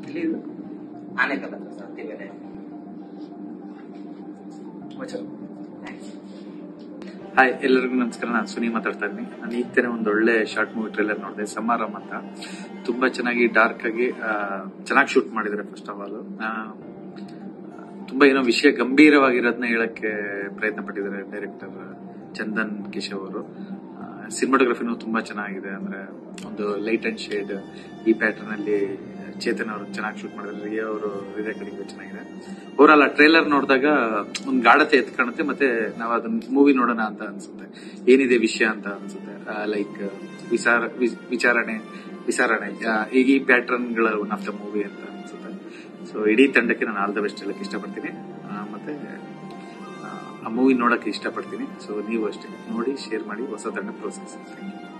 ಇಲ್ಲಿ ಇದು ಆನೆಕಲ್ ಹತ್ರ ಸರ್ ತಿವೇಲೆ ವಚನ ಹಾಯ್ ಎಲ್ಲರಿಗೂ ನಮಸ್ಕಾರ ನಾನು ಸುನಿ ಮಾತಾಡ್ತಾ ಇದ್ದೀನಿ ನಾನು ಈಗ ತಾನೇ ಒಂದು ಒಳ್ಳೆ ಶಾರ್ಟ್ ಮೂವಿ ಟ್ರೇಲರ್ ನೋಡಿದೆ ಸಮಾರಂ ಅಂತ ತುಂಬಾ ಚೆನ್ನಾಗಿ ಡಾರ್ಕ್ ಆಗಿ ಚೆನ್ನಾಗಿ ಶೂಟ್ ಮಾಡಿದ್ದಾರೆ ಫಸ್ಟ್ ಆಫ್ ಆಲ್ ತುಂಬಾ ಏನೋ ವಿಷಯ ಗಂಭೀರವಾಗಿರೋದನ್ನ ಹೇಳಕ್ಕೆ ಪ್ರಯತ್ನ ಪಟ್ಟಿದ್ದಾರೆ ಡೈರೆಕ್ಟರ್ ಚಂದನ್ ಕೇಶವ್ ಅವರು ಸಿನಿಮಾಟೋಗ್ರಫಿನೂ ತುಂಬಾ ಚೆನ್ನಾಗಿದೆ ಅಂದ್ರೆ ಒಂದು ಲೈಟ್ ಅಂಡ್ ಶೇಡ್ ಈ ಪ್ಯಾಟರ್ನ್ ಅಲ್ಲಿ ಚೇತನ್ ಅವರು ಚೆನ್ನಾಗಿ ಶೂಟ್ ಮಾಡಿದ್ದಾರೆ ರಿಯಾ ಅವರು ಹೃದಯ ಕಡೆಗೆ ಚೆನ್ನಾಗಿದೆ ಓವರಾಲ್ ಆ ಟ್ರೇಲರ್ ನೋಡಿದಾಗ ಒಂದು ಗಾಢತೆ ಎತ್ಕಾಣುತ್ತೆ ಮತ್ತೆ ನಾವು ಅದನ್ನ ಮೂವಿ ನೋಡೋಣ ಅಂತ ಅನ್ಸುತ್ತೆ ಏನಿದೆ ವಿಷಯ ಅಂತ ಅನ್ಸುತ್ತೆ ಲೈಕ್ ವಿಚಾರ ವಿ- ವಿಚಾರಣೆ ವಿಚಾರಣೆ ಆ, ಈಗ ಈ ಪ್ಯಾಟರ್ನ್ ಗಳ ಒನ್ ಆಫ್ ದ ಮೂವಿ ಅಂತ ಅನ್ಸುತ್ತೆ ಸೊ ಇಡೀ ತಂಡಕ್ಕೆ ನಾನು ಆಲ್ ದ ಬೆಸ್ಟ್ ಹೇಳಕ್ ಇಷ್ಟಪಡ್ತೀನಿ ಆ, ಮತ್ತೆ ಆ, ಆ ಮೂವಿ ನೋಡಕ್ಕೆ ಇಷ್ಟಪಡ್ತೀನಿ ಸೊ ನೀವು ಅಷ್ಟೇ ನೋಡಿ ಶೇರ್ ಮಾಡಿ ಹೊಸ ತಂಡ ಪ್ರೋತ್ಸಾಹಿಸಿ Thank you.